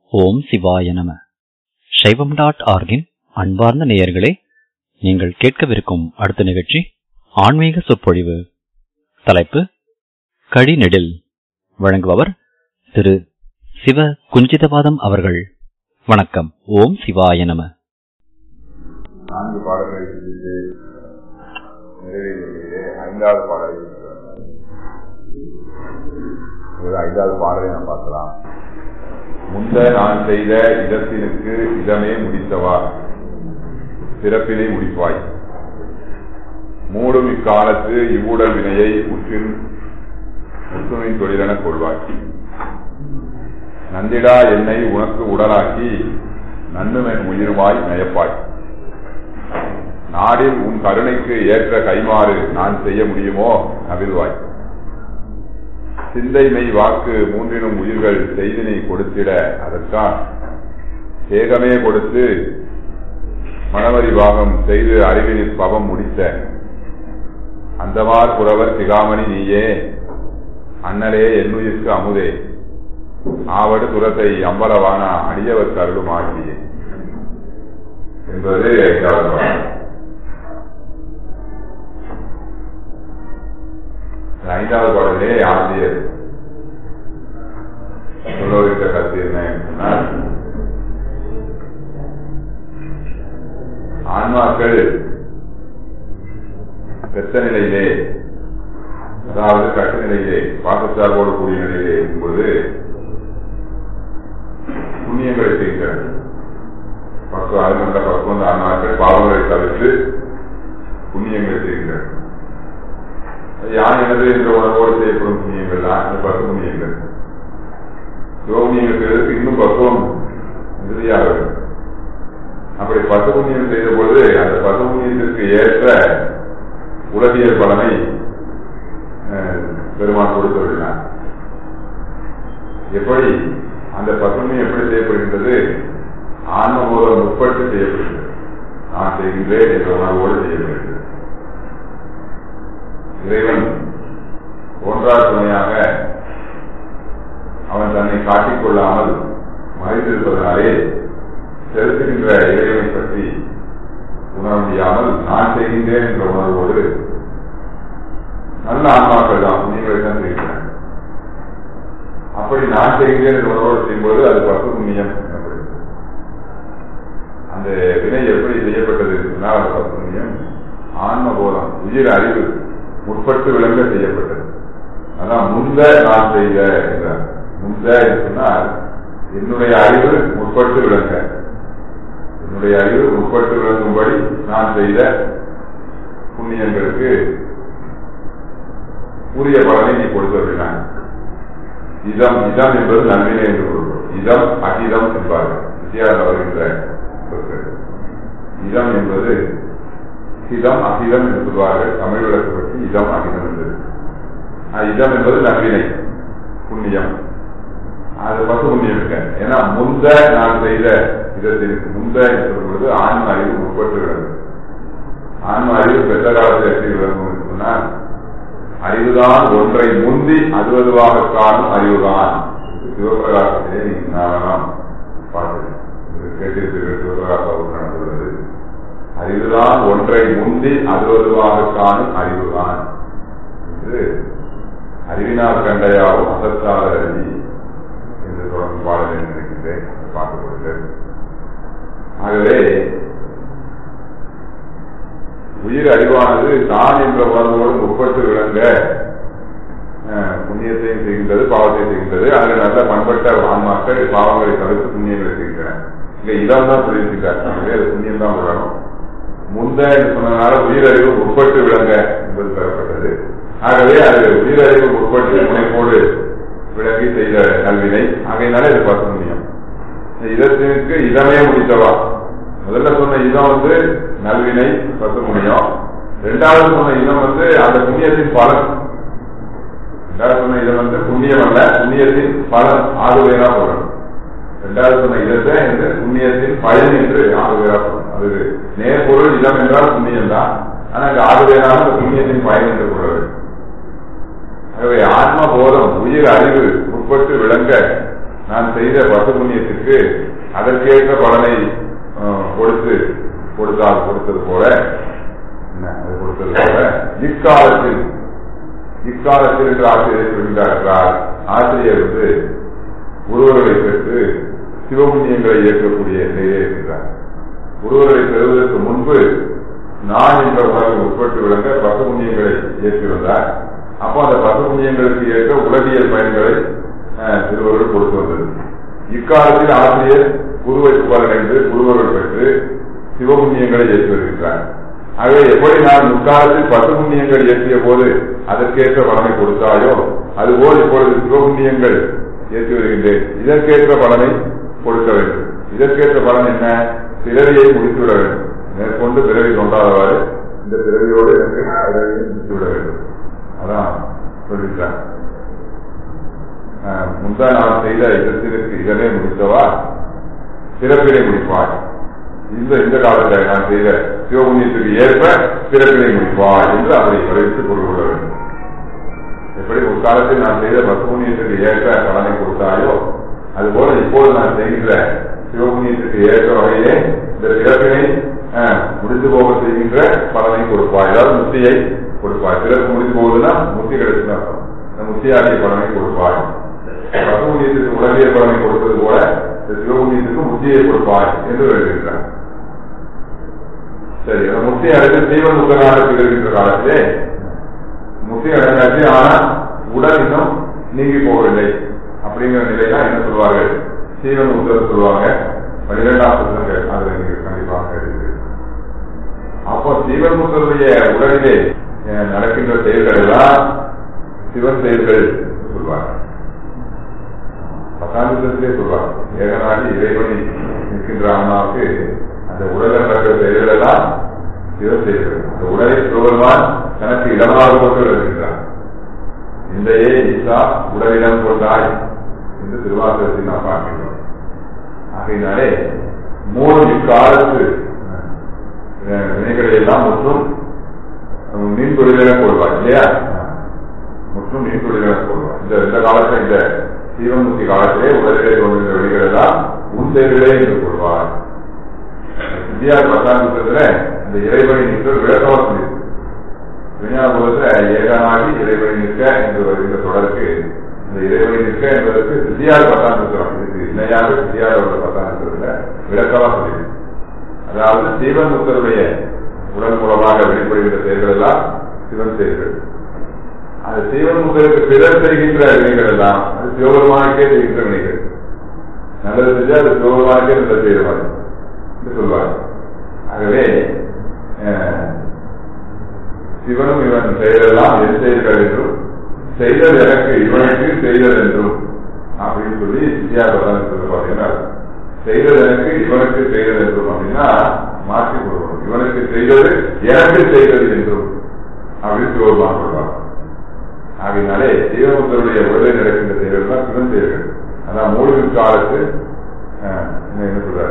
ஓம் சிவாய நம சைவம் டாட் ஆர்கின் அன்பார்ந்த நேயர்களே நீங்கள் கேட்கவிருக்கும் அடுத்த நிகழ்ச்சி ஆன்மீக சொற்பொழிவு தலைப்பு கழிநெடில் வழங்குபவர் திரு சிவ குஞ்சிதவாதம் அவர்கள் வணக்கம் ஓம் சிவாய நம நான்கு பாடல்களை சிந்தித்து நிறைவேறிய ஐந்தாவது பாடலை ஒரு ஐந்தாவது பாடலை நாம் பார்க்கலாம் முந்த நான் செய்த இடத்தினுக்கு இடமே முடித்தவா பிறப்பினை முடிப்பாய் மூடும் இக்காலத்து இவ்வுடல் வினையை உற்றின் முற்றுமின் தொழிலென கொள்வாய் நந்திடா என்னை உனக்கு உடலாக்கி நன்னுமென் உயிர்வாய் நயப்பாய் நாடில் உன் கருணைக்கு ஏற்ற கைமாறு நான் செய்ய முடியுமோ நவிழ்வாய் சிந்தை மெய் வாக்கு மூன்றினும் உயிர்கள் செய்தினை கொடுத்திட அதற்கான் ஏகமே கொடுத்து மணவரி பாகம் செய்து அறிவினில் பவம் முடித்த அந்தமார் புறவர் சிகாமணி நீயே அண்ணலே என்னுயிர்க்கு அமுதே ஆவடு துரத்தை அம்பலவானா அடியவர் கருளும் ஆகியே என்பது ஐந்தாவது பாடல். இந்த ஐந்தாவது பாடலே ஆசிரியர் சொல்லுவதற்க கருத்து என்ன சொன்னால் ஆன்மாக்கள் பெத்த நிலையிலே அதாவது கட்டு நிலையிலே பாசச்சார்போடு கூடிய நிலையிலே இருக்கும்போது புண்ணியங்களை செய்கின்றன பக்குவம் அது நல்ல பக்குவம் ஆன்மாக்கள் பாவங்களை தவிர்த்து புண்ணியங்களை செய்கின்றன யான் எனது என்ற உணர்வோடு செய்யப்படும் புண்ணியங்கள் தான் இந்த பத்து புண்ணியங்கள் சிவபுண்ணியங்கள் செய்வதற்கு இன்னும் பக்குவம் இறுதியாக வேண்டும் அப்படி பத்து புண்ணியம் செய்த பொழுது அந்த பத்து புண்ணியத்திற்கு ஏற்ற உலகியல் பலனை அஹ், பெருமான் கொடுத்துள்ளார் எப்படி அந்த பசுமை எப்படி செய்யப்படுகின்றது ஆன்மபோதம் உட்பட்டு செய்யப்படுகிறது நான் செய்கின்றேன் என்ற உணர்வோடு செய்யப்படுகிறது இறைவன் ஒன்றா துணையாக அவன் தன்னை காட்டிக் கொள்ளாமல் மறைந்திருப்பதனாலே செலுத்துகின்ற இறைவனை பற்றி உணர முடியாமல் நான் செய்கின்றேன் என்ற உணர்வோடு நல்ல ஆன்மாக்கள் தான் புண்ணியங்களை தான் செய்கின்றன அப்படி நான் செய்கிறேன் என்ற உணர்வோடு செய்யும்போது அது பசு புண்ணியம் எனப்படுகிறது அந்த வினை எப்படி செய்யப்பட்டது சொன்னால் அந்த பசு புண்ணியம் ஆன்மபோதம் உயிர் அறிவு முற்பட்டு விளங்க செய்யப்பட்டது அதான் முந்த நான் செய்த என்றார் முந்த என்று சொன்னால் என்னுடைய அறிவு முற்பட்டு விளங்க என்னுடைய அறிவு முற்பட்டு விளங்கும்படி நான் செய்த புண்ணியங்களுக்கு உரிய பலனை நீ கொடுத்து வருகிறான் இதம் இதம் என்பது நன்மையிலே என்று பொருள் இதம் அகிதம் என்பார்கள் வித்தியாசம் வருகின்ற சொற்கள் இதம் என்பது இதம் அகிதம் என்று சொல்வார்கள் தமிழ் விளக்கு பற்றி இதம் அகிதம் என்பது ஆஹ் இதம் என்பது நன்வினை புண்ணியம் அது பசு புண்ணியம் இருக்க ஏன்னா முந்த நான் செய்த இதத்திற்கு முந்த என்று சொல்லும் பொழுது ஆன்ம அறிவு முற்பட்டு விளங்கும் ஆன்ம அறிவு பெற்ற காலத்தில் எப்படி விளங்கும் என்று சொன்னால் அறிவுதான் ஒன்றை முந்தி அதுவதுவாக காணும் அறிவுதான் சிவபிரகாசத்திலே நீங்க நாளெல்லாம் பார்த்து கேட்டிருப்பீர்கள் சிவபிரகாசம் நடந்துள்ளது அறிவுதான் ஒன்றை முந்தி அதுவதுவாக காணும் அறிவுதான் என்று அறிவினால் கண்டையாவும் அசத்தாத அறிவி என்று தொடர்ந்து பாடலை நினைக்கின்றேன் பார்த்துக் கொள்கிறேன் ஆகவே உயிர் அறிவானது தான் என்ற உணர்வோடு உட்பட்டு விளங்க அஹ், புண்ணியத்தையும் செய்கின்றது பாவத்தையும் செய்கின்றது அதில் நல்ல பண்பட்ட ஆன்மாக்கள் பாவங்களை தவிர்த்து புண்ணியங்களை செய்கின்றன இங்க இடம் தான் சொல்லியிருக்கிறார் ஆகவே அது புண்ணியம் தான் விடணும் முந்த என்று சொன்னதுனால உயிரறிவு உட்பட்டு விளங்க என்பது பெறப்பட்டது ஆகவே அது உயிரறிவு உட்பட்டு முனைப்போடு விளங்கி செய்த கல்வினை ஆகையினால இது பத்து புண்ணியம் இந்த இதத்திற்கு இதமே முடித்தவா முதல்ல சொன்ன இதம் வந்து நல்வினை பத்து புண்ணியம் ரெண்டாவது சொன்ன இதம் வந்து அந்த புண்ணியத்தின் பலன் ரெண்டாவது சொன்ன இதம் வந்து புண்ணியம் அல்ல புண்ணியத்தின் பலன் ஆகுவேரா சொல்லணும் ரெண்டாவது சொன்ன இதத்தை என்று புண்ணியத்தின் பயன் என்று ஆகுவேரா சொல்லணும் அது நேர்பொருள் இதம் என்றால் புண்ணியம் தான் ஆனா அங்க ஆகுவேரான அந்த புண்ணியத்தின் பயன் என்று கொள்ள வேண்டும் ஆகவே ஆன்ம போதம் உயிர் அறிவு உட்பட்டு விளங்க நான் செய்த பசு புண்ணியத்துக்கு அதற்கேற்ற பலனை அஹ், கொடுத்து கொடுத்தால் கொடுத்தது போல என்ன, அது கொடுத்தது போல இக்காலத்தில் இக்காலத்தில் என்று ஆசிரியர் சொல்கிறார் என்றால் ஆசிரியர் வந்து ஒருவர்களை பெற்று சிவபுண்ணியங்களை ஏற்கக்கூடிய நிலையிலே இருக்கிறார் ஒருவரை பெறுவதற்கு முன்பு நான் என்ற உணர்வு உட்பட்டு விளங்க பசு புண்ணியங்களை ஏற்றி வந்தார் அப்போ அந்த பசு புண்ணியங்களுக்கு ஏற்ற உலகியல் பயன்களை அஹ், திருவருள் கொடுத்து வந்தது இக்காலத்தில் ஆசிரியர் குருவை புகழடைந்து குருவருள் பெற்று சிவபுண்ணியங்களை ஏற்றி வருகின்றார் ஆகவே எப்படி நான் முற்காலத்தில் பசு புண்ணியங்கள் ஏற்றிய போது அதற்கேற்ற பலனை கொடுத்தாயோ அதுபோல் இப்பொழுது சிவபுண்ணியங்கள் ஏற்றி வருகின்றேன் இதற்கேற்ற பலனை கொடுக்க வேண்டும் இதற்கேற்ற பலன் என்ன பிறவியை முடித்துவிட வேண்டும் மேற்கொண்டு பிறவி தோன்றாதவாறு இந்த பிறவியோடு எனக்கு பிறவியை முடித்துவிட வேண்டும் அதான் சொல்லிட்டான் ஆஹ், முந்தா நான் செய்த இதற்கு இதனை முடித்தவா பிறப்பினை முடிப்பாய் இந்த இந்த காலத்தில் நான் செய்த சிவபுண்ணியத்துக்கு ஏற்ப பிறப்பினை முடிப்பாய் என்று அதை வரைத்து கொண்டு கொள்ள வேண்டும் எப்படி முற்காலத்தில் நான் செய்த பசுபுண்ணியத்துக்கு ஏற்ற பலனை கொடுத்தாயோ அதுபோல இப்போது நான் செய்கின்ற சிவபுண்ணியத்துக்கு ஏற்ற வகையிலே இந்த பிறப்பினை அஹ், முடிந்து போக செய்கின்ற பலனை கொடுப்பாய் அதாவது முத்தியை கொடுப்பாய் பிறப்பு முடிந்து போகுதுன்னா முத்தி கிடைச்சுன்னு அர்த்தம் இந்த முத்தியாகிய பலனை கொடுப்பாய் பசுபுண்ணியத்துக்கு உலகிய பலனை கொடுத்தது போல இந்த சிவபுண்ணியத்துக்கு முத்தியை கொடுப்பாய் என்று எழுதுகிறார் சரி அந்த முத்தி அடைந்து தீவன் முகநாடத்தில் இருக்கின்ற காலத்திலே முத்தி அடைந்தாச்சு ஆனா உடல் இன்னும் நீங்கி போகவில்லை அப்படிங்கிற நிலைதான் என்ன சொல்வார்கள் சீவன் உத்தரவு சொல்லுவாங்க பன்னிரெண்டாம் புத்தகங்கள் அதுல நீங்க கண்டிப்பாக இருக்கு அப்போ சீவன் முத்தருடைய உடலிலே அஹ், நடக்கின்ற செயல்கள் எல்லாம் சிவன் செயல்கள் என்று சொல்வாங்க பத்தாந்தத்திலே சொல்வாங்க ஏகநாடி இறைவனை நிற்கின்ற அண்ணாவுக்கு அந்த உடலில் நடக்கிற செயல்கள் எல்லாம் சிவன் செயல்கள் அந்த உடலை சிவபெருமான் தனக்கு இடமாக கொண்டு வருகின்றார் இந்த ஏ ஈசா உடலிடம் கொண்டாய் என்று திருவாசகத்தில் நாம் பார்க்கின்றோம் ஆகையினாலே மூணு இக்காலத்து அஹ், வினைகளை எல்லாம் முற்றும் அஹ், மீன் தொழிலாக கொள்வார் இல்லையா முற்றும் மீன் தொழிலாக கொள்வார் இந்த இந்த காலத்துல இந்த சீவன்முக்தி காலத்திலே உடலிலே தோன்றுகிற வழிகள் எல்லாம் உன் செயல்களே என்று கொள்வார் இந்தியா பத்தாம் புத்தகத்துல இந்த இறைவனை நிற்க விளக்கமா சொல்லியிருக்கு விஞ்ஞானபுரத்துல ஏகானாகி இறைவனை நிற்க என்று வருகின்ற தொடருக்கு இந்த இறைவனை நிற்க என்பதற்கு சித்தியார் பத்தாம் புத்தகம் இதுக்கு இணையாக சித்தியார் உள்ள பத்தாம் புத்தகத்துல விளக்கமா சொல்லியிருக்கு அதாவது சீவன் முத்தருடைய உடல் மூலமாக வெளிப்படுகின்ற செயல்கள் எல்லாம் சிவன் செயல்கள் அந்த சீவன் முத்தருக்கு பிறர் செய்கின்ற வினைகள் எல்லாம் அது சிவபெருமானுக்கே செய்கின்ற வினைகள் நல்லது செஞ்சா அது சிவபெருமானுக்கே நல்லது செய்கிற மாதிரி என்று சொல்வார் ஆகவே அஹ், சிவனும் இவன் செயலெல்லாம் என் செயல்கள் என்றும் செய்தல் எனக்கு இவனுக்கு செய்தல் என்றும் அப்படின்னு சொல்லி வித்யாபதான் சொல்ல பாத்தீங்கன்னா செய்தல் எனக்கு இவனுக்கு செய்தல் என்றும் அப்படின்னா மாற்றி கொடுக்கணும் இவனுக்கு செய்தது எனக்கு செய்தது என்றும் அப்படின்னு சிவபெருமான் சொல்றார் ஆகையினாலே சிவமுத்தருடைய உடலில் நடக்கின்ற செயல்கள் தான் சிவன் செயல்கள் அதான் மூலிகை காலத்து அஹ், என்ன என்ன சொல்றாரு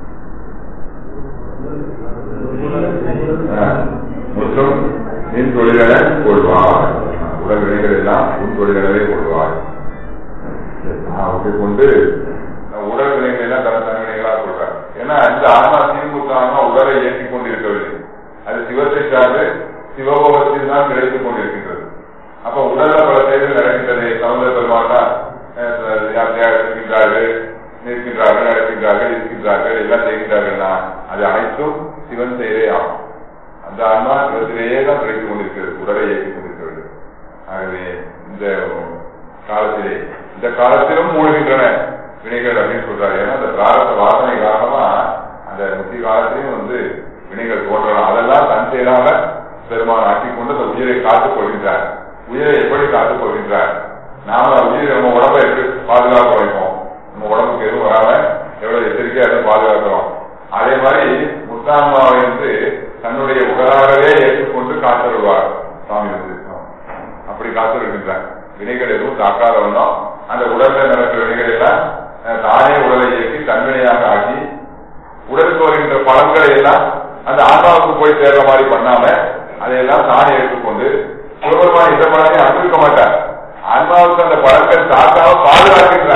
மற்றும் நின் தொழிலென கொள்வார் உடல் வினைகள் எல்லாம் உன் தொழிலெனவே கொள்வார் அப்படி கொண்டு உடல் வினைகள் எல்லாம் தன தன்வினைகளா சொல்றார் ஏன்னா இந்த ஆன்மா தீர்முத்த ஆன்மா உடலை இயக்கிக் கொண்டிருக்கவில்லை அது சிவத்தை சார்ந்து சிவபோகத்தில் தான் கிடைத்துக் கொண்டிருக்கின்றது அப்ப உடல்ல பல செயல்கள் நடக்கின்றது சமுதிர பெருமாள் தான் யாத்திரையாக இருக்கின்றார்கள் நிற்கின்றார்கள் நடக்கின்றார்கள் இருக்கின்றார்கள் எல்லாம் செய்கின்றார்கள்னா அது அனைத்தும் சிவன் செயலே ஆகும் அந்த ஆன்மா சிவத்திலேயே தான் கிடைத்துக் கொண்டிருக்கிறது உடலை இயக்கிக் கொண்டிருக்கிறது ஆகவே இந்த காலத்திலே இந்த காலத்திலும் மூழ்கின்றன வினைகள் அப்படின்னு சொல்றாரு ஏன்னா அந்த பிராரத்த வாசனை காரணமா அந்த முத்தி காலத்திலையும் வந்து வினைகள் தோன்றலாம் அதெல்லாம் தன் செயலாக பெருமான் ஆக்கிக் கொண்டு அந்த உயிரை காத்துக் கொள்கின்றார் உயிரை எப்படி காத்துக் கொள்கின்றார் நாம உயிர் நம்ம உடம்பை எப்படி பாதுகாக்க வைப்போம் நம்ம உடம்புக்கு எதுவும் வராம எவ்வளவு எச்சரிக்கையா இருந்து பாதுகாக்கிறோம் அதே மாதிரி முத்தான்மாவை வந்து தன்னுடைய உடலாகவே ஏற்றுக்கொண்டு காத்தருவார் சுவாமி வந்து அப்படி காத்திருக்கின்றார் வினைகள் எதுவும் தாக்காதவனும் அந்த உடல்ல நடக்கிற வினைகள் எல்லாம் அஹ், தானே உடலை இயக்கி தன்வினையாக ஆக்கி உடலுக்கு வருகின்ற பலன்களை எல்லாம் அந்த ஆன்மாவுக்கு போய் சேர்ற மாதிரி பண்ணாம அதையெல்லாம் தானே ஏற்றுக்கொண்டு சிவபெருமான் இந்த பலனை அனுபவிக்க மாட்டார் ஆன்மாவுக்கு அந்த பலன்கள் தாக்காம பாதுகாக்கின்றார்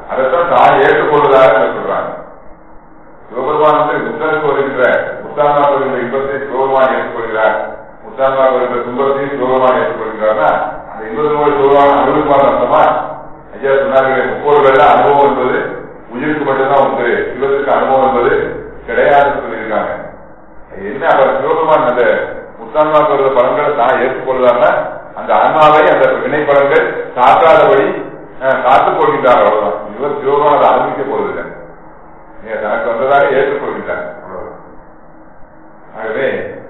அதைத்தான் தான் ஏற்றுக்கொள்வதாக சொல்றாங்க சிவபெருமான் வந்து புத்தனுக்கு வருகின்ற புத்தான்மா வருகின்ற இன்பத்தை சிவபெருமான் ஏற்றுக்கொள்கிறார் புத்தான்மா வருகின்ற துன்பத்தையும் சிவபெருமான் ஏற்றுக்கொள்கிறார்னா அந்த இன்பத்தினோடு சிவபெருமான் அனுபவிப்பார் அர்த்தமா ஐயா சொன்னார்களே முப்போர்கள அனுபவம் என்பது உயிருக்கு மட்டும்தான் உண்டு சிவத்துக்கு அனுபவம் என்பது கிடையாதுன்னு சொல்லியிருக்காங்க என்ன அவர் சிவபெருமான் அந்த முத்தான்மா வருகிற பலன்களை தான் ஏற்றுக்கொள்கிறார்னா அந்த ஆன்மாவை அந்த வினை பலன்கள் காக்காதபடி காத்துக் கொள்கின்றார் அவ்வளவுதான் இவர் சிவபெருமான் அதை அனுபவிக்க போவதில்லை தனக்கு வந்ததாக ஏற்றுக்கொள்கின்றார் ஆகவே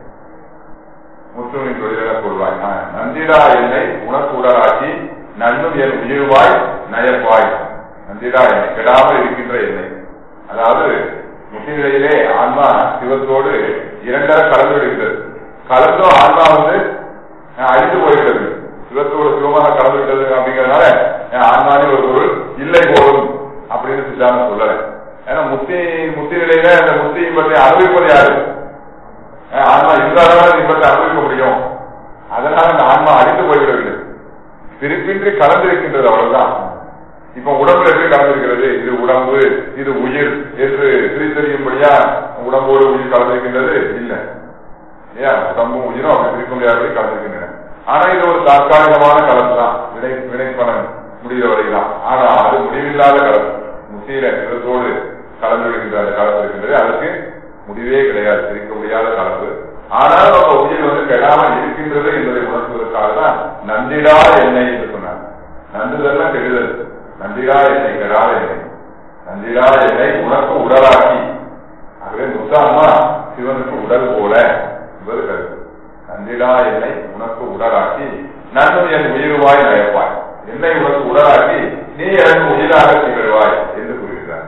முற்றுமின் தொழிலாக கொள்வாய் நந்திடா என்னை உனக்கு உடலாக்கி நன்னும் என் உயிர்வாய் நயப்பாய் நந்திடா என்னை கெடாமல் இருக்கின்ற எண்ணெய் அதாவது முற்றிநிலையிலே ஆன்மா சிவத்தோடு இரண்டர கலந்து விடுகிறது கலந்தும் ஆன்மா வந்து அழிந்து போய்கிறது சிவத்தோடு சிவமாக கலந்து விட்டது அப்படிங்கிறதுனால ஆன்மானே ஒரு பொருள் இல்லை போதும் அப்படின்னு சித்தாந்தம் சொல்லலை ஏன்னா முத்தி முத்தி நிலையில அந்த முத்தி இன்பத்தை அனுபவிப்பது யாரு ஆன்மா இருந்தால்தான் இன்பத்தை அனுபவிக்க முடியும் அதனால அந்த ஆன்மா அழிந்து போய்விடவில்லை பிரிப்பின்றி கலந்திருக்கின்றது அவ்வளவுதான் இப்ப உடம்புல எப்படி கலந்திருக்கிறது இது உடம்பு இது உயிர் என்று பிரித்தறியும்படியா உடம்போடு உயிர் கலந்திருக்கின்றது இல்ல ஏன் உடம்பும் உயிரும் அப்படி பிரிக்க முடியாதபடி கலந்திருக்கின்றன ஆனா இது ஒரு தற்காலிகமான கலந்து தான் வினை வினைப்பணம் முடிகிற வரைதான் ஆனா அது முடிவில்லாத கலந்து முத்தியில சிவத்தோடு கலந்து விடுகின்ற அந்த கலப்பு இருக்கின்றது அதற்கு முடிவே கிடையாது பிரிக்க முடியாத கலப்பு ஆனால் நம்ம உயிர் வந்து கெடாமல் இருக்கின்றது என்பதை உணர்த்துவதற்காக தான் நந்திடா எண்ணெய் என்று சொன்னார் நந்துதெல்லாம் கெடுதல் நந்திடா எண்ணெய் கெடாத எண்ணெய் நந்திடா எண்ணெய் உனக்கு உடலாக்கி ஆகவே முத்தான்மா சிவனுக்கு உடல் போல என்பது கருத்து நந்திடா எண்ணெய் உனக்கு உடலாக்கி நன்னும் என் உயிர்வாய் நயப்பாய் என்னை உனக்கு உடலாக்கி நீ எனக்கு உயிராக திகழ்வாய் என்று கூறுகிறார்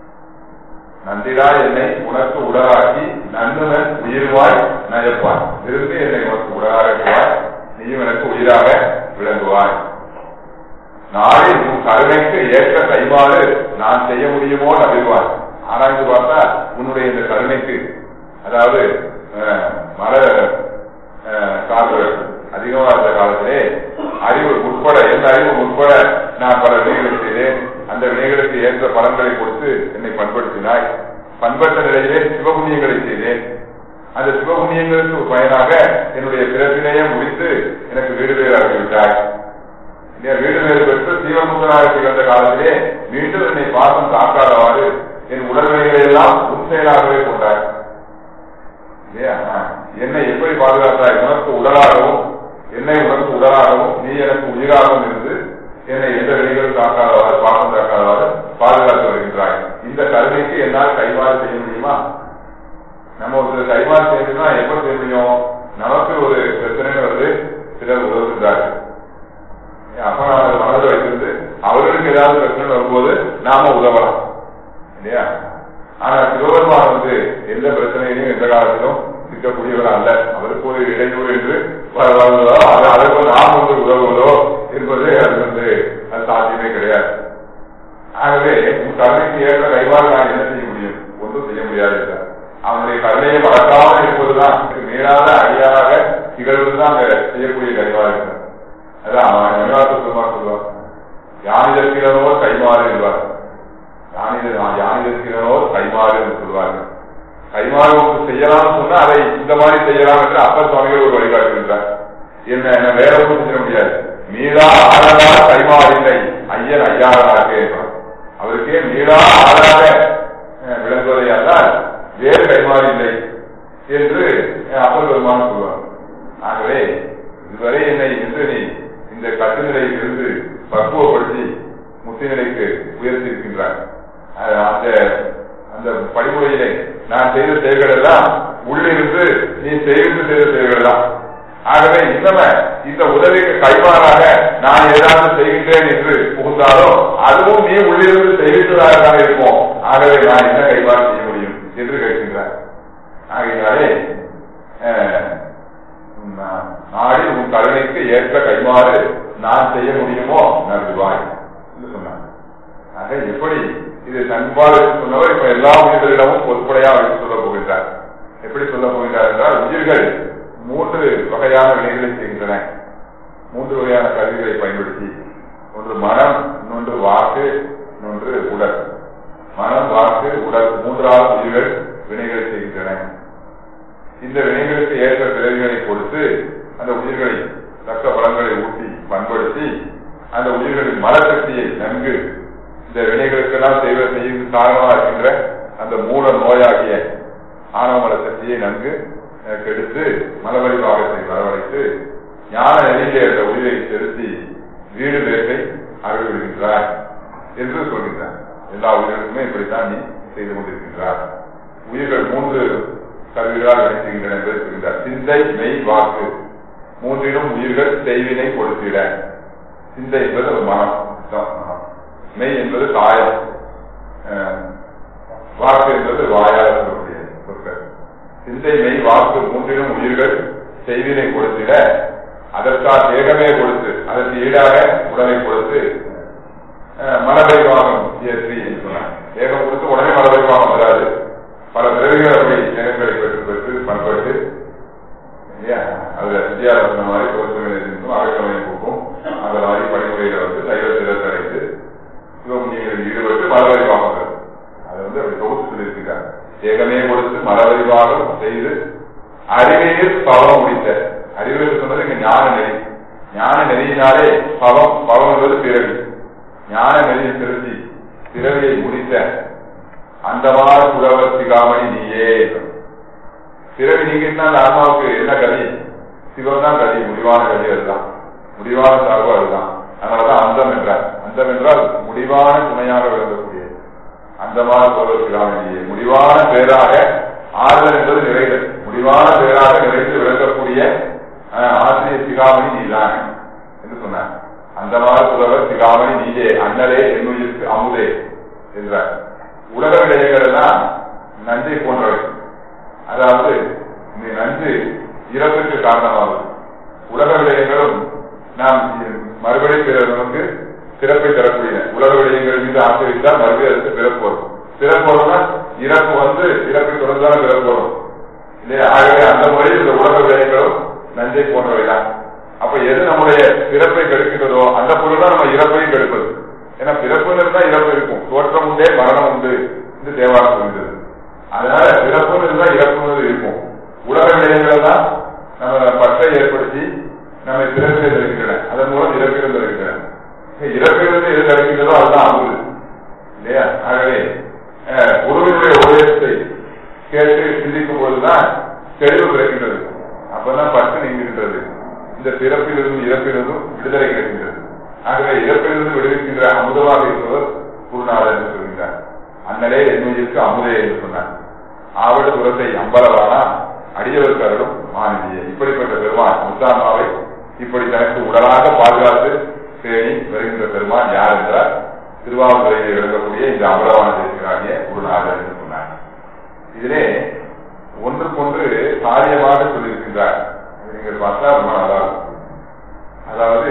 நந்திடா என்னை உனக்கு உடலாக்கி நன்னுவன் உயிர்வாய் நயப்பாய் விரும்பி என்னை உனக்கு உடலாக நீயும் எனக்கு உயிராக விளங்குவாய் நாளை உன் கருணைக்கு ஏற்ற கைமாறு நான் செய்ய முடியுமோ நபிவாய் ஆராய்ந்து பார்த்தா உன்னுடைய இந்த கருணைக்கு அதாவது மர காதல் அதிகமா இருந்த காலத்திலே அறிவு உட்பட எந்த அறிவு உட்பட நான் பல வினைகளை செய்தேன் அந்த வினைகளுக்கு ஏற்ற பலன்களை கொடுத்து என்னை பண்படுத்தினாய் பண்பட்ட நிலையிலே சிவபுண்ணியங்களை செய்தேன் அந்த சிவபுண்ணியங்களுக்கு பயனாக என்னுடைய பிறப்பினையே முடித்து எனக்கு வீடு பேராகிவிட்டாய் வீடு பேறு பெற்று ஜீவமுகனாக திகழ்ந்த காலத்திலே மீண்டும் என்னை பாசம் தாக்காதவாறு என் உடல்நிலைகளை எல்லாம் உன் செயலாகவே கொண்டாய் என்னை எப்படி பாதுகாத்தாய் உனக்கு உடலாகவும் என்னை உனக்கு உடலாகவும் நீ எனக்கு உயிராகவும் இருந்து என்னை எந்த விலைகளும் தாக்காதவாறு பாசம் தாக்காதவாறு பாதுகாத்து வருகின்றாய் இந்த கருணைக்கு என்னால் கைமாறு செய்ய முடியுமா நம்ம ஒரு கைமாறு செய்யணும்னா எப்ப செய்ய முடியும் நமக்கு ஒரு பிரச்சனை வருது சிலர் உதவுகின்றார்கள் அப்ப நான் மனதில் வைத்திருந்து அவர்களுக்கு ஏதாவது பிரச்சனை வரும்போது நாம உதவலாம் இல்லையா ஆனா சிவபெருமான் வந்து எந்த பிரச்சனையிலும் எந்த காலத்திலும் சிக்கக்கூடியவர் அல்ல அவருக்கு ஒரு இடையூறு என்று அதற்கு நாம் வந்து உதவுவதோ என்பது அது வந்து அது சாத்தியமே கிடையாது ஆகவே உன் கருணைக்கு ஏற்ற கைவாறு நான் என்ன செய்ய முடியும் ஒன்றும் செய்ய முடியாது அவனுடைய கருணையை வளர்க்காமல் இருப்பதுதான் மேலாத அடியாராக திகழ்வதுதான் அங்க செய்யக்கூடிய கைவாறு இருக்கிறார் அதான் அவன் மணிவாச பெருமாள் சொல்லுவார் யானிதற்கிறனோ கைமாறு என்பார் யானிதற்கிறனோ கைமாறு என்று சொல்வார்கள் கைமாறு செய்யலாம் சொன்னா அதை இந்த மாதிரி செய்யலாம் என்று அப்பர் சுவாமிகள் ஒரு வழிகாட்டுகின்றார் என்ன என்ன வேற ஒன்றும் செய்ய முடியாது மீளா ஆறாக கைமாறு இல்லை ஐயன் ஐயாராக என்றார் அவருக்கே மீளா ஆறாக விளங்குவதை அல்ல வேறு கைமாறு இல்லை என்று அப்பர் பெருமான் சொல்வார் ஆகவே இதுவரை என்னை என்று நீ இந்த கட்டு நிலையில் இருந்து பக்குவப்படுத்தி முத்தி நிலைக்கு உயர்த்தியிருக்கின்றார் அந்த அந்த படிமுறையிலே நான் செய்த செயல்கள் எல்லாம் உள்ளிருந்து நீ செய்து செய்த செயல்கள் தான் ஆகவே இன்னம இந்த உதவிக்கு கைமாறாக நான் ஏதாவது செய்கின்றேன் என்று புகுந்தாலோ அதுவும் நீ உள்ளிருந்து செய்வித்ததாக இருக்கும் ஆகவே நான் என்ன கைமாறு செய்ய முடியும் என்று கேட்கின்றார் ஆகையினாலே நாடி உன் கருணைக்கு ஏற்ற கைமாறு நான் செய்ய முடியுமோ நல்வாய் என்று சொன்னார் ஆக எப்படி இது நண்பாடு சொன்னவர் இப்ப எல்லா உயிர்களிடமும் பொதுப்படையா அவர் சொல்ல போகின்றார் எப்படி சொல்ல போகின்றார் என்றால் உயிர்கள் மூன்று வகையான வினைகளை செய்கின்றன மூன்று வகையான கருவிகளை பயன்படுத்தி ஒன்று மனம் இன்னொன்று வாக்கு இன்னொன்று உடல் மனம் வாக்கு உடல் மூன்றாவது உயிர்கள் வினைகளை செய்கின்றன இந்த வினைகளுக்கு ஏற்ற பிறவிகளை கொடுத்து அந்த உயிர்களை தக்க பலன்களை ஊட்டி பண்படுத்தி அந்த உயிர்களின் மனசக்தியை நன்கு இந்த வினைகளுக்கெல்லாம் செய்வ செய்யும் காரணமாக இருக்கின்ற அந்த மூல நோயாகிய ஆணவ மல சக்தியை நன்கு அஹ், கெடுத்து மலவழி பாகத்தை வரவழைத்து ஞான நெறியிலே அந்த உயிரை செலுத்தி வீடு வேட்டை அருள்விடுகின்றார் என்று சொல்கின்றார் எல்லா உயிர்களுக்குமே இப்படித்தான் நீ செய்து கொண்டிருக்கின்றார் உயிர்கள் மூன்று கருவிகளால் நினைக்கின்றன என்பதை சொல்கின்றார் சிந்தை மெய் வாக்கு மூன்றிலும் உயிர்கள் செய்வினை கொடுத்திட சிந்தை என்பது ஒரு மனம் தான் மனம். மெய் என்பது காயம் அஹ், வாக்கு என்பது வாயால் சொல்லக்கூடிய சொற்கள் சிந்தை மெய் வாக்கு மூன்றிலும் உயிர்கள் செய்வினை கொடுத்திட அதற்காக தேகமே கொடுத்து அதற்கு ஈடாக உடலை கொடுத்து அஹ், மனவைவாகம் இயற்றி என்று சொன்னார் தேகம் கொடுத்து உடனே மனவைவாகம் வராது பல பிறவிகள் அப்படி தேகங்களை பெற்று பெற்று பண்பட்டு இல்லையா அதுல வித்தியாசம் சொன்ன மாதிரி பொருத்தங்களை இருக்கும் அகக்கமையை போக்கும் அந்த மாதிரி படிமுறையில வந்து சைவ அடைந்து சிவமுனிகளில் ஈடுபட்டு மரபறிவாக அதை வந்து அப்படி தொகுத்து சொல்லியிருக்கிறார் தேகமே கொடுத்து மரபறிவாகம் செய்து அறிவையில் பவம் முடித்த அறிவியல் சொன்னது இங்க ஞான நெறி ஞான நெறியினாலே பவம் பவம் என்பது பிறவி ஞான நெறியை திருத்தி பிறவியை முடித்த அந்தமான புலவர் சிகாமணி நீயே பிறவி நீங்கினா அந்த ஆத்மாவுக்கு என்ன கதி சிவம் தான் கதி முடிவான கதி அதுதான் முடிவான சார்பு அதுதான் அதனாலதான் அந்தம் என்றார் அந்தம் என்றால் முடிவான துணையாக விளங்கக்கூடிய அந்தமான புலவர் சிகாமணியே முடிவான பேராக ஆறுதல் என்பது நிறைதல் முடிவான பேராக நிறைந்து விளங்கக்கூடிய அஹ், ஆசிரியர் சிகாமணி நீதான் என்று சொன்னார் அந்தமான புலவர் சிகாமணி நீயே அண்ணலே என்னுயிருக்கு அமுதே என்றார் உலக விடயங்கள் எல்லாம் நஞ்சை போன்றவை அதாவது இந்த நஞ்சு இறப்புக்கு காரணமாகும் உலக விடயங்களும் நாம் மறுபடியும் பிறருக்கு பிறப்பை தரக்கூடியன உலக விடயங்கள் மீது ஆசிரித்தால் மறுபடியும் அதுக்கு பிறப்பு வரும் பிறப்பு வரும்னா இறப்பு வந்து இறப்பை தொடர்ந்தாலும் பிறப்பு வரும் இல்லையா ஆகவே அந்த முறையில் இந்த உலக விடயங்களும் நஞ்சை போன்றவைதான் அப்ப எது நம்முடைய பிறப்பை கெடுக்கின்றதோ அந்த பொருள் தான் நம்ம இறப்பையும் கெடுப்பது ஏன்னா பிறப்புன்னு இருந்தா இறப்பு இருக்கும் தோற்றம் உண்டே மரணம் உண்டு என்று தேவாரம் சொல்கிறது அதனால பிறப்புன்னு இருந்தா இறப்புன்னு இருக்கும் உலக விடயங்கள் தான் நம்ம பற்றை ஏற்படுத்தி நம்மை பிறப்பில் இருக்கின்றன அதன் மூலம் இறப்பிலிருந்து இருக்கின்றன இறப்பிலிருந்து எது கிடைக்கின்றதோ அதுதான் அமுது இல்லையா ஆகவே அஹ், ஒருவருடைய உபதேசத்தை கேட்டு சிந்திக்கும் போதுதான் தெளிவு கிடைக்கின்றது அப்பதான் பற்று நீங்குகின்றது இந்த பிறப்பிலிருந்தும் இறப்பிலிருந்தும் விடுதலை கிடைக்கின்றது ஆகவே இறப்பிலிருந்து விடுவிக்கின்ற அமுதமாக இருப்பவர் குருநாதர் என்று சொல்கின்றார் அண்ணலே என்னுயிருக்கு அமுதே என்று சொன்னார் ஆவடு புறத்தை அம்பலவானா அடியவருக்கு அருளும் மாநிதியை இப்படிப்பட்ட பெருமான் முத்தாமாவை இப்படி தனக்கு உடலாக பாதுகாத்து பேணி வருகின்ற பெருமான் யார் என்றால் திருவாவூரையில் விளங்கக்கூடிய இந்த அமலவான தேசிகராகிய குருநாதர் என்று சொன்னார் இதிலே ஒன்றுக்கொன்று காரியமாக சொல்லியிருக்கின்றார் இது நீங்கள் பார்த்தா ரொம்ப நல்லா இருக்கும் அதாவது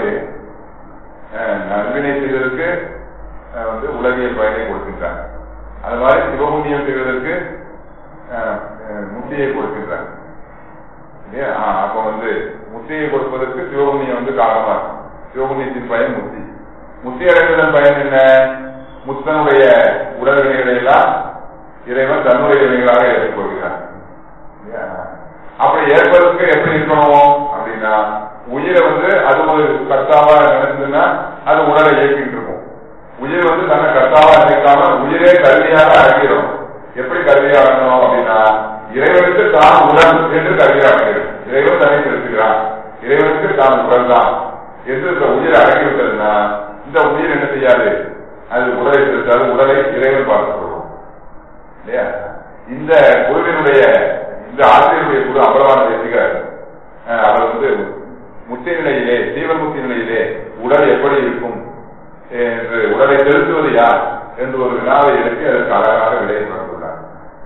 அஹ், நல்வினை செய்வதற்கு அஹ், வந்து உலகியல் பயனை கொடுக்கின்றார் அது மாதிரி சிவபுண்ணியம் செய்வதற்கு அஹ், அஹ், முத்தியை கொடுக்கின்றார் இல்லையா ஆ, அப்ப வந்து முத்தியை கொடுப்பதற்கு சிவபுண்ணியம் வந்து காரணமா இருக்கும் சிவபுண்ணியத்தின் பயன் முத்தி முத்தி அடைவதன் பயன் என்ன முத்தனுடைய உடல் வினைகளை எல்லாம் இறைவன் தன்னுடைய வினைகளாக ஏற்றுக்கொள்கிறார் இல்லையா? அப்படி ஏற்பதற்கு எப்படி இருக்கணும் அப்படின்னா உயிரை வந்து அது ஒரு கர்த்தாவா நினைச்சதுன்னா அது உடலை இயக்கிட்டு இருக்கும் உயிர் வந்து தன்னை கர்த்தாவா நினைக்காம உயிரே கல்வியாக அடங்கிடும் எப்படி கல்வியாகணும் அப்படின்னா இறைவனுக்கு தான் உடல் என்று கல்வியாகிறது இறைவன் தன்னை செலுத்துகிறான் இறைவனுக்கு தான் உடல் தான் என்று இந்த உயிரை அடங்கிவிட்டதுன்னா இந்த உயிர் என்ன செய்யாது அது உடலை செலுத்தாது உடலை இறைவன் பார்த்துக் கொள்ளும் இல்லையா இந்த குருவினுடைய இந்த ஆசிரியருடைய குரு அபலவான தேசிகர் அஹ், அவர் வந்து முத்தி நிலையிலே ஜீவன் முக்தி நிலையிலே உடல் எப்படி இருக்கும் என்று உடலை செலுத்துவது யார் என்று ஒரு வினாவை எழுப்பி அதற்கு அழகாக விடையை கொண்டுள்ளார்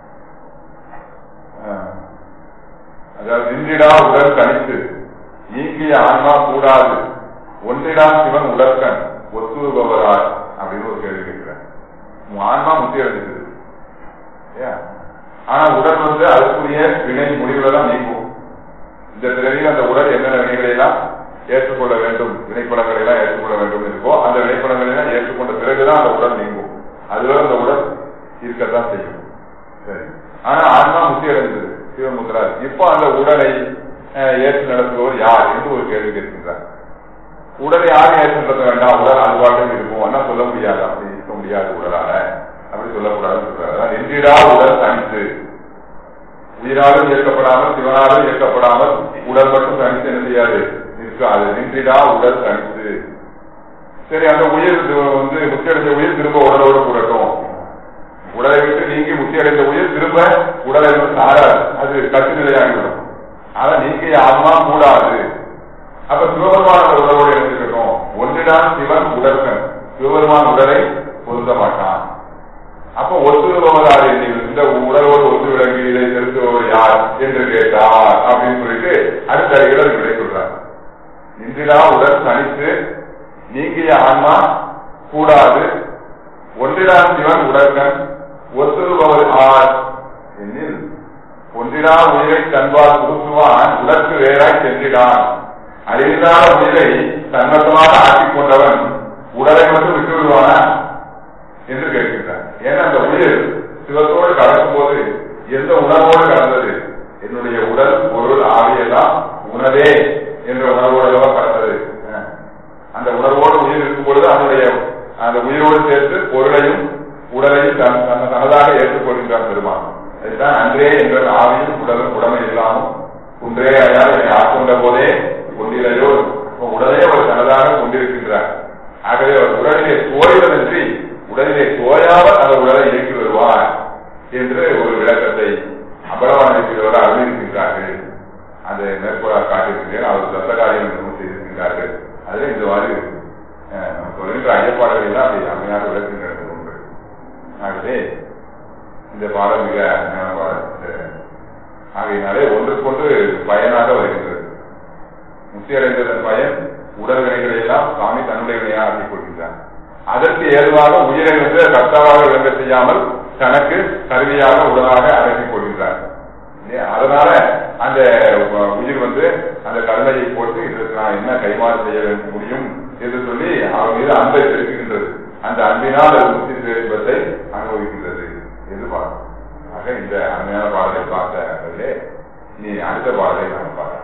அஹ், அதாவது நின்றிடா உடல் தனித்து நீங்கிய ஆன்மா கூடாது ஒன்றிடா சிவன் உடற்கண் ஒத்துருபவரார் அப்படின்னு ஒரு கேள்வி கேட்கிறார் உன் ஆன்மா முத்தி அடைஞ்சிருக்குது இல்லையா? ஆனா உடல் வந்து அதுக்குரிய வினை முடிவுல தான் நீங்கும் இந்த பிறவியில் அந்த உடல் என்னென்ன வினைகளை எல்லாம் ஏற்றுக்கொள்ள வேண்டும் வினைப்படங்களை எல்லாம் ஏற்றுக்கொள்ள வேண்டும் இருக்கோ அந்த வினைப்படங்களை எல்லாம் ஏற்றுக்கொண்ட பிறகுதான் அந்த உடல் நீங்கும் அதுவரை அந்த உடல் இருக்கத்தான் செய்யும் சரி ஆனா ஆன்மா முத்தி அடைந்தது சிவமுத்திரா இப்போ அந்த உடலை அஹ், ஏற்று நடத்துபவர் யார் என்று ஒரு கேள்வி கேட்கின்றார் உடலை யாரும் ஏற்று நடத்த வேண்டாம் உடல் அது பாட்டும் இருக்கும் என்ன சொல்ல முடியாது அப்படி இருக்க முடியாது உடலால அப்படி சொல்லக்கூடாதுன்னு சொல்றாரு அதான் நெஞ்சிடா உடல் தனித்து உயிராலும் இயக்கப்படாமல் சிவனாலும் இயக்கப்படாமல் உடல் மட்டும் தனித்து என்ன செய்யாது இருக்காது நின்றிடா உடல் தனித்து சரி அந்த உயிர் இது வந்து முத்தியடைந்த உயிர் திரும்ப உடலோடு கூடட்டும் உடலை விட்டு நீங்கி முத்தியடைந்த உயிர் திரும்ப உடலை விட்டு சாராது அது கட்டுநிலையாகிவிடும் ஆனா நீங்க ஆத்மா கூடாது அப்ப சிவபெருமான உடலோடு இணைஞ்சிருக்கணும் ஒன்றிடான் சிவன் உடற்கன் சிவபெருமான் உடலை பொருந்த மாட்டான் அப்ப ஒத்துழைப்பவர் இந்த உடலோடு ஒத்து விளங்கி இதை செலுத்துபவர் யார் என்று கேட்டார் அப்படின்னு சொல்லிட்டு அடுத்த அறிஞர் விடை சொல்றார் இன்றிடா உடல் தனித்து நீங்கிய ஆன்மா கூடாது ஒன்றிடான் சிவன் உடற்கண் ஒத்துருபவர் ஆர் எனில் ஒன்றிடா உயிரை தன்பால் புகுத்துவான் உடற்கு வேறாய் சென்றிடான் அறிவில்லாத உயிரை தன்வசமாக ஆக்கிக் கொண்டவன் உடலை மட்டும் விட்டு விடுவானா என்று கேட்கின்றார் ஏன்னா அந்த உயிர் சிவத்தோடு கலக்கும் போது எந்த உணர்வோடு கலந்தது என்னுடைய உடல் பொருள் ஆவியெல்லாம் உணவே என்ற உணர்வோடு கலந்தது அஹ். அந்த உணர்வோடு உயிர் இருக்கும் பொழுது அதனுடைய அந்த உயிரோடு சேர்த்து பொருளையும் உடலையும் தன் தன் தனதாக ஏற்றுக்கொள்கின்றான் பெருமான் அதுதான் அன்றே என்ற ஆவியும் உடலும் உடமை இல்லாமல் குன்றே அயால் என்னை ஆட்கொண்ட போதே கொண்டிலையோ அப்ப உடலே அவர் தனதாக கொண்டிருக்கின்றார் ஆகவே அவர் உடலிலே தோய்வதன்றி உடலிலே தோயாமல் அந்த உடலை இயக்கி வருவார் என்று ஒரு விளக்கத்தை அபலவான இருக்கிறவர் அறிவிக்கின்றார்கள் அந்த மேற்கோளாக காட்டியிருக்கிறேன் அவர் தத்த காரியம் என்று செய்திருக்கின்றார்கள் அதில் இந்த மாதிரி அஹ், நம்ம சொல்கின்ற ஐயப்பாடுகள் எல்லாம் அப்படி அருமையாக விளக்குகின்றது ஒன்று ஆகவே இந்த பாடம் மிக அருமையான பாடம் இந்த- ஆகையினாலே ஒன்றுக்கொன்று பயனாக வருகின்றது முக்தி அடைந்ததன் பயன் உடல் வினைகளை எல்லாம் சுவாமி தன்னுடைய வினையாக ஆக்கிக் கொள்கின்றார் அதற்கு ஏதுவாக உயிரை வந்து கர்த்தாவாக விளங்க செய்யாமல் தனக்கு கருவியாக உடலாக அடக்கிக் கொள்கின்றார் இல்லையா? அதனால அந்த உ- உயிர் வந்து அந்த கடமையை போட்டு இதற்கு நான் என்ன கைமாறு செய்ய வேண்டும் முடியும் என்று சொல்லி அவர் மீது அன்பை செலுத்துகின்றது அந்த அன்பினால் அது முக்தி பேரின்பத்தை அனுபவிக்கின்றது என்று பார்க்கணும் ஆக இந்த அருமையான பாடலை பார்த்த இனி அடுத்த பாடலை நாம் பார்க்கலாம்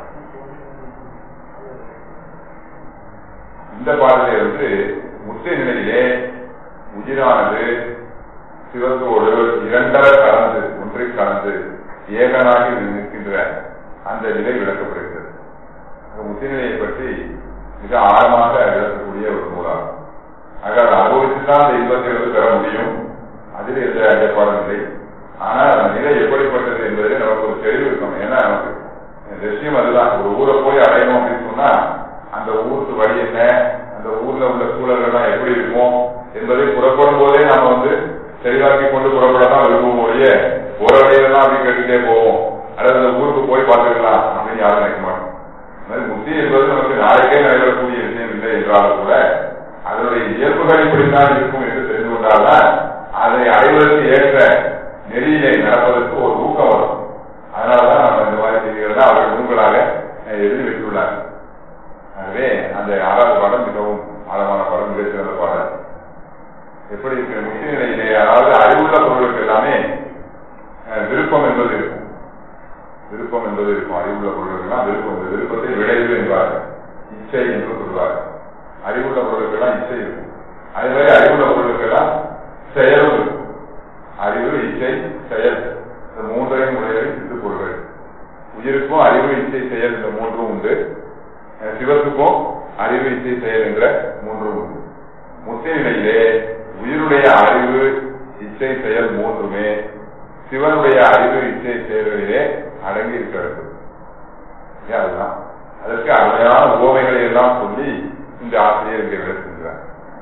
இந்த பாடலை வந்து முத்திய நிலையிலே உயிரானது சிவத்தோடு இரண்டர கலந்து ஒன்றை கலந்து ஏகனாகி நிற்கின்ற அந்த நிலை விளக்கப்படுகிறது அந்த முத்திய நிலையை பற்றி மிக ஆழமாக விளக்கக்கூடிய ஒரு நூலாகும் ஆக அதை அனுபவித்துதான் அந்த இன்பத்தை வந்து பெற முடியும் அதில் எந்த ஐயப்பாடும் இல்லை ஆனால் அந்த நிலை எப்படிப்பட்டது என்பதில் நமக்கு ஒரு தெளிவு இருக்கணும் ஏன்னா நமக்கு லட்சியம் அதுதான் ஒரு ஊரை போய் அடையணும் அப்படின்னு சொன்னா அந்த ஊருக்கு வழி என்ன அந்த ஊர்ல உள்ள சூழல்கள்லாம் எப்படி இருக்கும் என்பதை புறப்படும் போதே நாம வந்து தெளிவாக்கி கொண்டு புறப்படலாம் விரும்பும் ஒழிய போற வழியிலலாம் அப்படி கேட்டுட்டே போவோம் அல்லது அந்த ஊருக்கு போய் பார்த்துக்கலாம் அப்படின்னு யாரும் நினைக்க மாட்டோம் அந்த மாதிரி முக்தி என்பது நமக்கு நாளைக்கே நடைபெறக்கூடிய விஷயம் இல்லை என்றாலும் கூட அதனுடைய இயல்புகள் இப்படித்தான் இருக்கும் என்று தெரிந்து கொண்டால்தான் அதை அடைவதற்கு ஏற்ற நெறியிலே நடப்பதற்கு ஒரு ஊக்கம் வரும் அதனாலதான் நம்ம இந்த மாதிரி செய்திகள் அவர்கள் நூல்களாக அஹ், எழுதி வைத்துள்ளார்கள் ஆகவே அந்த ஆறாவது பாடம் மிகவும் ஆழமான பாடம் மிகச் சிறந்த பாடம் எப்படி இருக்கிற முக்கிய நிலையிலே அதாவது அறிவுள்ள பொருளுக்கு எல்லாமே அஹ், விருப்பம் என்பது இருக்கும் விருப்பம் என்பது இருக்கும் அறிவுள்ள பொருளுக்கெல்லாம் விருப்பம் இந்த விருப்பத்தை விளைவு என்பார்கள் இச்சை என்று சொல்வார்கள் அறிவுள்ள பொருளுக்கெல்லாம் இச்சை இருக்கும் அதே மாதிரி அறிவுள்ள பொருளுக்கெல்லாம் செயலும் இருக்கும் அறிவு இச்சை செயல் இந்த மூன்றையும் உடையவை சித்து பொருள்கள் உயிருக்கும் அறிவு இச்சை செயல் இந்த மூன்றும் உண்டு அஹ் சிவத்துக்கும் அறிவு இச்சை செயல் என்ற மூன்றும் உண்டு முத்திய நிலையிலே உயிருடைய அறிவு இச்சை செயல் மூன்றுமே சிவனுடைய அறிவு இச்சை செயல்களிலே அடங்கி இருக்க வேண்டும் ஏன் அதுதான் அதற்கு அருமையான உவமைகளை எல்லாம் சொல்லி இந்த ஆசிரியர் இங்கே விளக்குகிறார்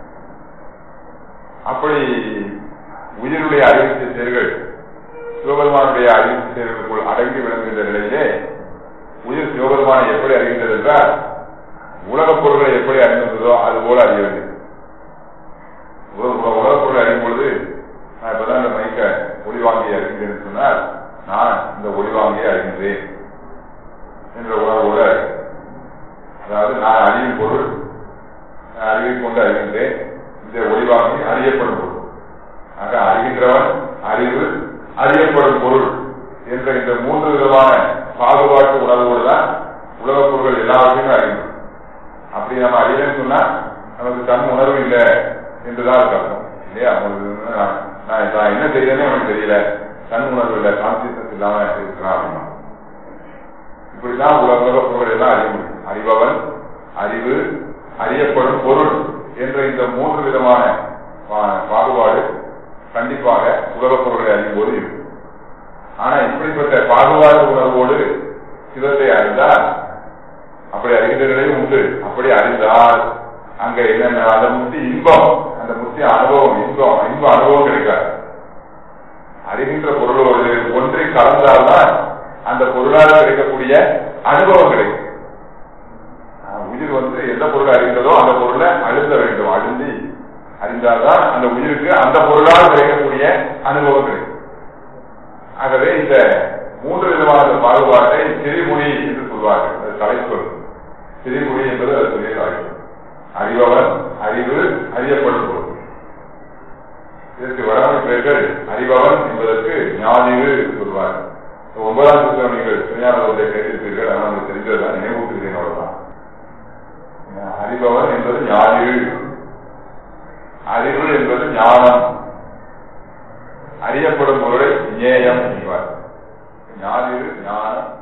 அப்படி உயிருடைய அறிவித்த செயல்கள் சிவபெருமானுடைய அறிவித்த செயல்களுக்குள் அடங்கி விளங்குகின்ற நிலையிலே உயிர் சிவபெருமானை எப்படி அறிகின்றது என்றால் உலகப் பொருள்களை எப்படி அறிந்ததோ அது போல அறிய வேண்டும் உலகப் பொருளை அறியும் பொழுது நான் இப்பதான் இந்த மைக்க ஒளிவாங்கியை அறிகின்றேன் சொன்னால் நான் இந்த ஒளிவாங்கியை அறிகின்றேன் என்ற உணர்வோட அதாவது நான் அறியும் பொருள் நான் அறிவை கொண்டு அறிகின்றேன் இந்த ஒளிவாங்கி அறியப்படும் பொருள் அறியப்படும் பொருள் என்ற இந்த மூன்று விதமான பாகுபாட்டு உணர்வோடு தான் உலகப் பொருள்கள் எல்லாவற்றையும் அறியும் அப்படி நம்ம அறியலன்னு சொன்னா நமக்கு தன் உணர்வு இல்லை என்றுதான் இருக்கு அர்த்தம் இல்லையா உங்களுக்கு நான் நான் நான் என்ன செய்யறேன்னு எனக்கு தெரியல தன் உணர்வு இல்லை கான்சியஸ்னஸ் இல்லாம இருக்கிறான் அப்படின்னா இப்படிதான் உலக உலக பொருள் எல்லாம் அறிய முடியும் அறிபவன் அறிவு அறியப்படும் பொருள் என்ற இந்த மூன்று விதமான பா- பாகுபாடு கண்டிப்பாக உலக பொருளை அறியும் போது இருக்கும் ஆனா இப்படிப்பட்ட பாகுபாடு உணர்வோடு சிவத்தை அறிந்தால் அப்படி அறிகின்ற நிலையும் உண்டு அப்படி அறிந்தால் அங்க என்னென்ன அந்த முத்தி இன்பம் அந்த முத்தி அனுபவம் இன்பம் இன்ப அனுபவம் கிடைக்காது அறிகின்ற பொருளோடு ஒன்றை கலந்தால்தான் அந்த பொருளால் கிடைக்கக்கூடிய அனுபவம் கிடைக்கும் ஆஹ் உயிர் வந்து எந்த பொருளை அறிந்ததோ அந்த பொருளை அழுந்த வேண்டும் அழுந்தி அறிந்தால்தான் அந்த உயிருக்கு அந்த பொருளால் கிடைக்கக்கூடிய அனுபவம் கிடைக்கும் ஆகவே இந்த மூன்று விதமான பாகுபாட்டை திரிமொழி என்று சொல்வார்கள் அது தலைச்சொல் திரிமொழி என்பது அது சொல்லிய தலைச்சொல் அறிபவன் அறிவு அறியப்படும் பொருள் இதற்கு வராமல் பேர்கள் அறிபவன் என்பதற்கு ஞானிவு என்று சொல்வார் ஒன்பதாம் புத்தகம் நீங்கள் திருஞானத்தை கேட்டிருப்பீர்கள் ஆனால் உங்களுக்கு தெரிந்ததுதான் நினைவூட்டுகிறேன் அவ்வளவுதான் அறிபவன் என்பது ஞானிவு அறிவு என்பது ஞானம் அறியப்படும் பொருளை ஞேயம் என்பார் ஞானிவு ஞானம்